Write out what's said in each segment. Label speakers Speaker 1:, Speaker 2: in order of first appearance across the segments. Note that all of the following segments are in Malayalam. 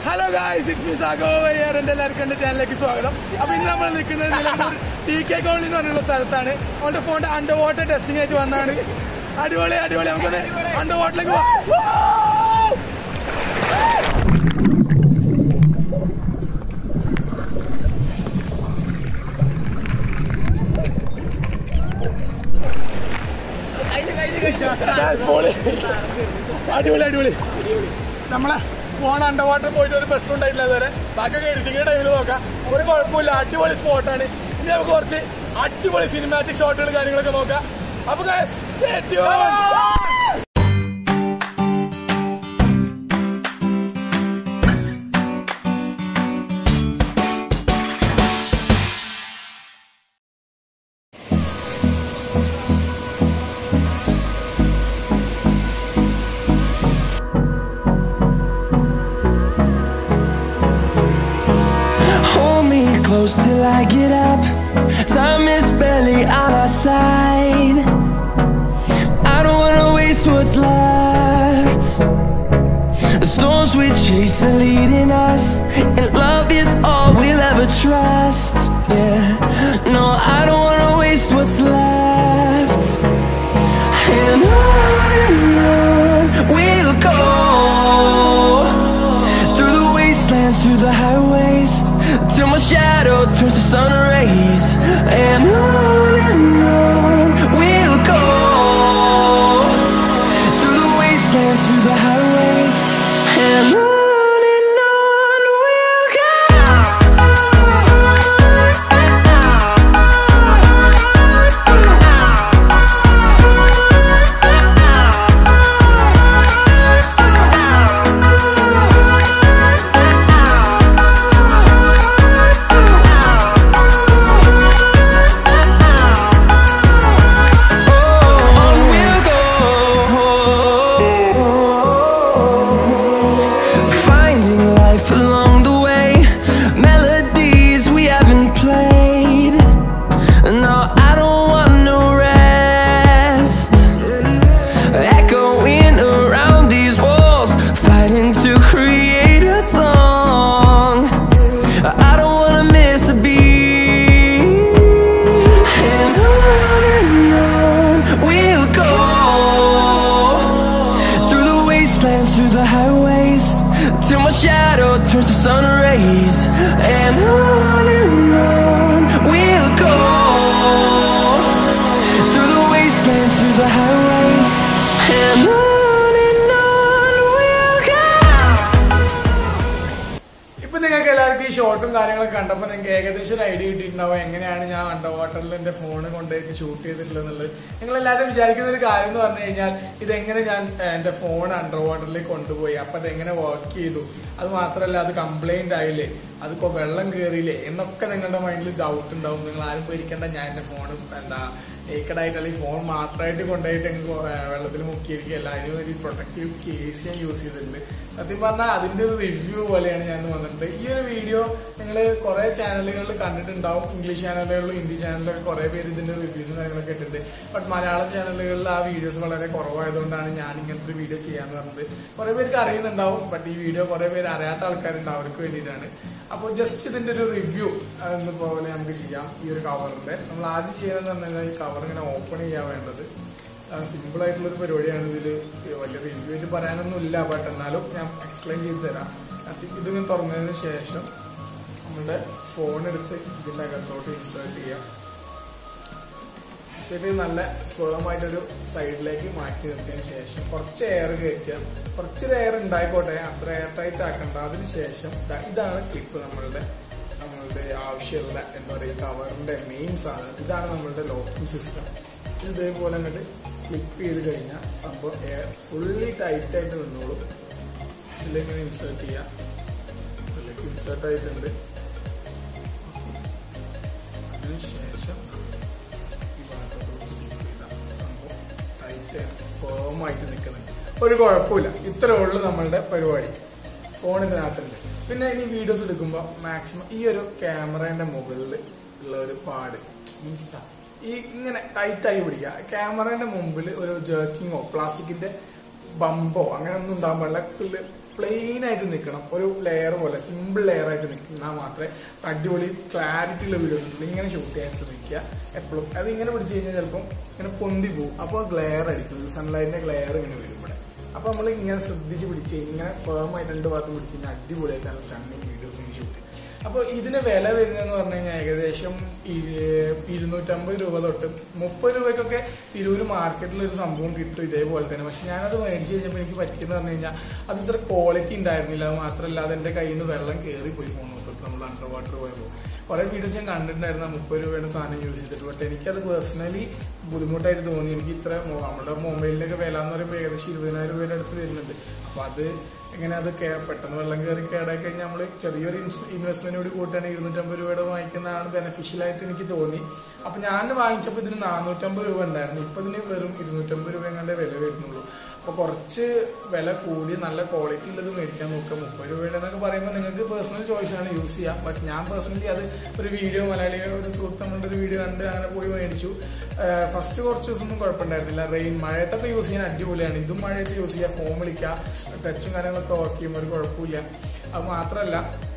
Speaker 1: ഹലോ ഗായ്സ് ഇറ്റ്സ് മീ സാഗോ വയ്യാർ എൻ്റെ എല്ലാവർക്കും എൻ്റെ ചാനലിലേക്ക് സ്വാഗതം അപ്പൊ ഇന്ന് നമ്മൾ നിൽക്കുന്നത് നിലമ്പൂർ ടി കെ കോളനി എന്ന് പറഞ്ഞുള്ള സ്ഥലത്താണ് അവന്റെ ഫോണിന്റെ അണ്ടർ വാട്ടർ ടെസ്റ്റിംഗ് ആയിട്ട് വന്നാണ് അടിപൊളി അടിപൊളി നമുക്കൊന്ന് അണ്ടർ വാട്ടറിലേക്ക് പോവാം Guys, പൊളി. അടിപൊളി അടിപൊളി നമ്മളെ ഫോൺ അണ്ടർ വാട്ടർ പോയിട്ട് ഒരു പ്രശ്നം ഉണ്ടായിട്ടില്ല ഇതുവരെ ബാക്കിയൊക്കെ എഡിറ്റിംഗ് ടൈമിൽ നോക്കാം ഒരു കുഴപ്പമില്ല അടിപൊളി സ്പോട്ടാണ് ഇനി നമുക്ക് കുറച്ച് അടിപൊളി സിനിമാറ്റിക് ഷോട്ടുകൾ കാര്യങ്ങളൊക്കെ നോക്കാം അപ്പൊ guys, stay tuned.
Speaker 2: Hold me close till I get up. Time is barely on our side. I don't wanna waste what's left. The storms we chase are leading us, and love is all we'll ever trust. Yeah, no, I don't wanna waste what's left. And on and on we'll go through the wastelands, through the highways, till my shadow turns to sun rays. And on and on we'll go through the wastelands, through the highways, and on and on we'll On we'll go, finding life along the way, melodies we haven't played. No, I don't want no rest. Echoing around these walls, fighting to create a song. I don't wanna miss a beat. And on and on we'll go through the wastelands, through the highways, till my shadow turns to sun rays. And on and on we'll go through the wastelands, through the highways, and on and on we'll go.
Speaker 1: ഇപ്പൊ നിങ്ങൾക്ക് എല്ലാവർക്കും ഈ ഷോട്ടും കാര്യങ്ങളൊക്കെ കണ്ടപ്പോൾ നിങ്ങൾക്ക് ഏകദേശം ഒരു ഐഡിയ കിട്ടിയിട്ടുണ്ടാവും എങ്ങനെയാണ് ഞാൻ അണ്ടർ വാട്ടറിൽ എന്റെ ഫോൺ കൊണ്ടുപോയിട്ട് ഷൂട്ട് ചെയ്തിട്ടുള്ളത് എന്നുള്ളത് നിങ്ങൾ എല്ലാവരും വിചാരിക്കുന്ന ഒരു കാര്യം എന്ന് പറഞ്ഞു കഴിഞ്ഞാൽ ഇതെങ്ങനെ ഞാൻ ഏഹ്, എന്റെ ഫോൺ അണ്ടർ വാട്ടറിലേക്ക് കൊണ്ടുപോയി അപ്പൊ അതെങ്ങനെ വർക്ക് ചെയ്തു അത് മാത്രമല്ല അത് കംപ്ലൈന്റ് ആയില്ലേ അത് കൊ- വെള്ളം കയറിയില്ലേ എന്നൊക്കെ നിങ്ങളുടെ മൈൻഡിൽ ഡൗട്ട് ഉണ്ടാവും നിങ്ങൾ ആരും പേടിക്കേണ്ട ഞാൻ എന്റെ ഫോൺ എന്താ നേക്കഡായിട്ട് അല്ലെങ്കിൽ ഫോൺ മാത്രമായിട്ട് കൊണ്ടുപോയിട്ട് അങ്ങ് കൊ- ഏഹ് വെള്ളത്തിൽ മുക്കിയിരിക്കുകയല്ല അതിന് ഒരു പ്രൊട്ടക്റ്റീവ് കേസ് ഞാൻ യൂസ് ചെയ്തിട്ടുണ്ട് സത്യം പറഞ്ഞാൽ അതിന്റെ ഒരു റിവ്യൂ പോലെയാണ് ഞാൻ ഇന്ന് വന്നിട്ടുണ്ട് ഈ ഒരു വീഡിയോ നിങ്ങൾ കുറെ ചാനലുകളിൽ കണ്ടിട്ടുണ്ടാവും ഇംഗ്ലീഷ് ചാനലുകളിലും ഹിന്ദി ചാനലിലൊക്കെ കുറെ പേര് ഇതിന്റെ റിവ്യൂസും കാര്യങ്ങളൊക്കെ ഇട്ടിട്ടുണ്ട് ബട്ട് മലയാളം ചാനലുകളിൽ ആ വീഡിയോസ് വളരെ കുറവായതുകൊണ്ടാണ് ഞാൻ ഇങ്ങനത്തെ ഒരു വീഡിയോ ചെയ്യാന്ന് പറഞ്ഞത് കുറെ പേർക്ക് അറിയുന്നുണ്ടാവും ബട്ട് ഈ വീഡിയോ കുറെ പേര് അറിയാത്ത ആൾക്കാരുണ്ട് അവർക്ക് വേണ്ടിയിട്ടാണ് അപ്പോൾ ജസ്റ്റ് ഇതിന്റെ ഒരു റിവ്യൂ എന്ന് പോലെ നമുക്ക് ചെയ്യാം ഈ ഒരു കവറിന്റെ നമ്മൾ ആദ്യം ചെയ്യാന്ന് പറഞ്ഞാൽ ഈ കവർ ഇങ്ങനെ ഓപ്പൺ ചെയ്യാൻ വേണ്ടത് സിമ്പിൾ ആയിട്ടുള്ള ഒരു പരിപാടിയാണ് ഇതിൽ വലിയ റിവ്യൂ ആയിട്ട് പറയാനൊന്നും ഇല്ല ബട്ട് എന്നാലും ഞാൻ എക്സ്പ്ലെയിൻ ചെയ്ത് തരാം അത് ഇതിങ്ങനെ തുറന്നതിന് ശേഷം നമ്മുടെ ഫോൺ എടുത്ത് ഇതിൻ്റെ അകത്തോട്ട് ഇൻസേർട്ട് ചെയ്യാം ശരി നല്ല ഫേമായിട്ടൊരു സൈഡിലേക്ക് മാറ്റി നിർത്തിയതിന് ശേഷം കുറച്ച് എയർ കയറ്റുക കുറച്ച് എയർ ഉണ്ടായിക്കോട്ടെ അത്ര എയർ ടൈറ്റ് ആക്കണ്ട അതിന് ശേഷം ദാ ഇതാണ് ക്ലിപ്പ് നമ്മളുടെ നമ്മളുടെ ആവശ്യമുള്ള എന്താ പറയുക കവറിന്റെ മെയിൻ സാധനം ഇതാണ് നമ്മളുടെ ലോക്കിംഗ് സിസ്റ്റം ഇതേപോലെ അങ്ങോട്ട് ക്ലിപ്പ് ചെയ്ത് കഴിഞ്ഞാൽ സംഭവം എയർ ഫുള്ളി ടൈറ്റ് ആയിട്ട് നിന്നോളും ഇതിലിങ്ങനെ ഇൻസേർട്ട് ചെയ്യാം ഇതിലേക്ക് ഇൻസേർട്ട് ആയിട്ടുണ്ട് അതിനുശേഷം ഈ ഭാഗത്തോട്ട് സ്ലിപ്പ് ചെയ്താൽ സംഭവം ടൈറ്റ് ഫേമായിട്ട് നിൽക്കുന്നത് ഒരു കുഴപ്പമില്ല ഇത്രേ ഉള്ളൂ നമ്മളുടെ പരിപാടി ഫോൺ ഇതിനകത്തുണ്ട് പിന്നെ ഇനി വീഡിയോസ് എടുക്കുമ്പോൾ മാക്സിമം ഈ ഒരു ക്യാമറേന്റെ മുകളിൽ ഉള്ള ഒരു പാട് മീൻസ് ഈ ഇങ്ങനെ ടൈറ്റായി പിടിക്കുക ക്യാമറയുടെ മുമ്പിൽ ഒരു ജേർക്കിങ്ങോ പ്ലാസ്റ്റിക്കിന്റെ ബമ്പോ അങ്ങനെ ഒന്നും ഉണ്ടാകാൻ പാടില്ല പ്ലെയിൻ ആയിട്ട് നിൽക്കണം ഒരു ലെയർ പോലെ സിമ്പിൾ ലെയർ ആയിട്ട് നിൽക്കുന്ന മാത്രമേ അടിപൊളി ക്ലാരിറ്റി ഉള്ള വീഡിയോ കിട്ടുള്ളൂ ഇങ്ങനെ ഷൂട്ട് ചെയ്യാൻ ശ്രമിക്കുക എപ്പോഴും അത് ഇങ്ങനെ പിടിച്ചു കഴിഞ്ഞാൽ ചിലപ്പം ഇങ്ങനെ പൊന്തി പോകും അപ്പോൾ ഗ്ലെയർ അടിക്കും സൺലൈറ്റിന്റെ ഗ്ലെയർ ഇങ്ങനെ വരും ഇവിടെ അപ്പൊ നമ്മൾ ഇങ്ങനെ ശ്രദ്ധിച്ച് പിടിച്ച് ഇങ്ങനെ ഫേം ആയിട്ട് രണ്ട് ഭാഗത്ത് പിടിച്ച് കഴിഞ്ഞാൽ അടിപൊളിയായിട്ട് നല്ല സ്റ്റണ്ണിങ് വീഡിയോസ് ഷൂട്ട് ചെയ്യും അപ്പോൾ ഇതിന് വില വരുന്നതെന്ന് പറഞ്ഞു കഴിഞ്ഞാൽ ഏകദേശം ഇ- ഇരുന്നൂറ്റമ്പത് രൂപ തൊട്ട് മുപ്പത് രൂപയ്ക്കൊക്കെ തിരൂര് മാർക്കറ്റിൽ ഒരു സംഭവം കിട്ടും ഇതേപോലെ തന്നെ പക്ഷെ ഞാനത് മേടിച്ച് കഴിഞ്ഞപ്പോൾ എനിക്ക് പറ്റിയെന്ന് പറഞ്ഞു കഴിഞ്ഞാൽ അത് ഇത്ര ക്വാളിറ്റി ഉണ്ടായിരുന്നില്ല അത് മാത്രമല്ല അത് എൻ്റെ കയ്യിൽ നിന്ന് വെള്ളം കയറി പോയി ഫോൺ തൊട്ട് നമ്മൾ അണ്ടർ വാട്ടർ പോയപ്പോൾ കുറെ വീഡിയോസ് ഞാൻ കണ്ടിട്ടുണ്ടായിരുന്നു ആ മുപ്പത് രൂപയുടെ സാധനം യൂസ് ചെയ്തിട്ട് ബട്ട് എനിക്കത് പേഴ്സണലി ബുദ്ധിമുട്ടായിട്ട് തോന്നി എനിക്ക് ഇത്ര മൊ- നമ്മുടെ മൊബൈലിലൊക്കെ വില എന്ന് പറയുമ്പോൾ ഏകദേശം ഇരുപതിനായിരം രൂപയുടെ അടുത്ത് വരുന്നുണ്ട് അപ്പൊ അത് എങ്ങനെ അത് കേ- പെട്ടെന്ന് വെള്ളം കയറി കേടായി കഴിഞ്ഞാൽ നമ്മൾ ചെറിയൊരു ഇൻവെസ്റ്റ്മെന്റ് കൂടി കൂട്ടുകയാണെങ്കിൽ ഇരുന്നൂറ്റമ്പത് രൂപയുടെ വാങ്ങിക്കുന്നതാണ് ബെനിഫിഷ്യൽ ആയിട്ട് എനിക്ക് തോന്നി അപ്പൊ ഞാൻ വാങ്ങിച്ചപ്പോൾ ഇതിന് നാനൂറ്റമ്പത് രൂപ ഉണ്ടായിരുന്നു ഇപ്പൊ ഇതിന് വെറും ഇരുന്നൂറ്റമ്പത് രൂപ എങ്ങാണ്ടേ വില വരുന്നുള്ളൂ അപ്പൊ കുറച്ച് വില കൂടി നല്ല ക്വാളിറ്റി ഉള്ളത് മേടിക്കാൻ നോക്കുക മുപ്പത് രൂപയുടെ എന്നൊക്കെ പറയുമ്പോൾ നിങ്ങൾക്ക് പേഴ്സണൽ ചോയ്സ് ആണ് യൂസ് ചെയ്യാം ബട്ട് ഞാൻ പേഴ്സണലി അത് ഒരു വീഡിയോ മലയാളികളുടെ ഒരു സുഹൃത്ത് നമ്മളുടെ ഒരു വീഡിയോ കണ്ട് അങ്ങനെ പോയി മേടിച്ചു ഫസ്റ്റ് കുറച്ച് ദിവസമൊന്നും കുഴപ്പമുണ്ടായിരുന്നില്ല റെയിൻ മഴയത്തൊക്കെ യൂസ് ചെയ്യാൻ അടിപൊളിയാണ് ഇതും മഴയത്ത് യൂസ് ചെയ്യുക ഫോൺ വിളിക്കുക ടച്ചും കാര്യങ്ങളൊക്കെ വർക്ക് ചെയ്യുമ്പോൾ ഒരു കുഴപ്പമില്ല അത് മാത്രമല്ല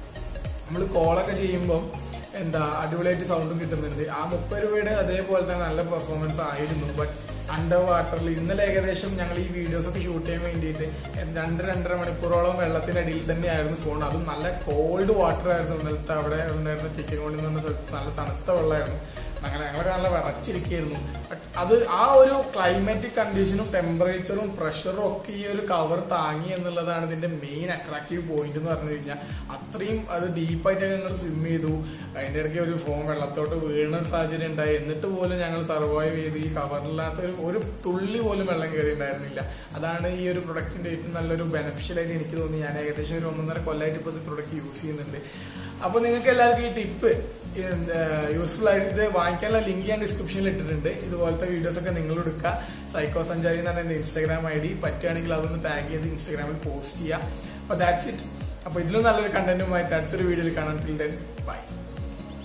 Speaker 1: നമ്മൾ കോളൊക്കെ ചെയ്യുമ്പം എന്താ അടിപൊളിയായിട്ട് സൗണ്ടും കിട്ടുന്നുണ്ട് ആ മുപ്പത് രൂപയുടെ അതേപോലെ തന്നെ നല്ല പെർഫോമൻസ് ആയിരുന്നു ബട്ട് അണ്ടർ വാട്ടറിൽ ഇന്നലെ ഏകദേശം ഞങ്ങൾ ഈ വീഡിയോസ് ഒക്കെ ഷൂട്ട് ചെയ്യാൻ വേണ്ടിയിട്ട് രണ്ട് രണ്ടര മണിക്കൂറോളം വെള്ളത്തിനടിയിൽ തന്നെയായിരുന്നു ഫോൺ അതും നല്ല കോൾഡ് വാട്ടർ ആയിരുന്നു ഇന്നലത്തെ അവിടെ ഉണ്ടായിരുന്ന ടിക്കറ്റ് എന്ന് പറഞ്ഞ സ്ഥലത്ത് നല്ല തണുത്ത വെള്ളമായിരുന്നു അങ്ങനെ ഞങ്ങളൊക്കെ നല്ല വിറച്ചിരിക്കുകയായിരുന്നു ബട്ട് അത് ആ ഒരു ക്ലൈമാറ്റിക് കണ്ടീഷനും ടെമ്പറേച്ചറും പ്രഷറും ഒക്കെ ഈ ഒരു കവർ താങ്ങി എന്നുള്ളതാണ് ഇതിന്റെ മെയിൻ അട്രാക്റ്റീവ് പോയിന്റ് എന്ന് പറഞ്ഞു കഴിഞ്ഞാൽ അത്രയും അത് ഡീപ്പായിട്ട് ഞങ്ങൾ സ്വിം ചെയ്തു അതിന്റെ ഇടയ്ക്ക് ഒരു ഫോൺ വെള്ളത്തോട്ട് വീണ ഒരു സാഹചര്യം ഉണ്ടായി എന്നിട്ട് പോലും ഞങ്ങൾ സർവൈവ് ചെയ്ത് ഈ കവറില്ലാത്ത ഒരു ഒരു തുള്ളി പോലും വെള്ളം കയറി ഉണ്ടായിരുന്നില്ല അതാണ് ഈ ഒരു പ്രൊഡക്റ്റിന്റെ ഏറ്റവും നല്ലൊരു ബെനിഫിഷ്യൽ ആയിട്ട് എനിക്ക് തോന്നി ഞാൻ ഏകദേശം ഒരു ഒന്നൊന്നര കൊല്ലമായിട്ട് ഇപ്പോൾ ഈ പ്രൊഡക്റ്റ് യൂസ് ചെയ്യുന്നുണ്ട് അപ്പൊ നിങ്ങൾക്ക് എല്ലാവർക്കും ഈ ടിപ്പ് യൂസ്ഫുൾ ആയിട്ട് ഇത് വാങ്ങിക്കാനുള്ള ലിങ്ക് ഞാൻ ഡിസ്ക്രിപ്ഷനിൽ ഇട്ടിട്ടുണ്ട് ഇതുപോലത്തെ വീഡിയോസ് ഒക്കെ നിങ്ങൾ എടുക്കുക സൈക്കോ സഞ്ചാരി എന്നാണ് എന്റെ ഇൻസ്റ്റാഗ്രാം ഐ ഡി പറ്റുകയാണെങ്കിൽ അതൊന്ന് ടാഗ് ചെയ്ത് ഇൻസ്റ്റാഗ്രാമിൽ പോസ്റ്റ് ചെയ്യാം അപ്പൊ ദാറ്റ്സ് ഇറ്റ് അപ്പൊ ഇതിലും നല്ലൊരു കണ്ടന്റുമായിട്ട് അടുത്തൊരു വീഡിയോയിൽ കാണാൻ ടിൽ ദെൻ ബൈ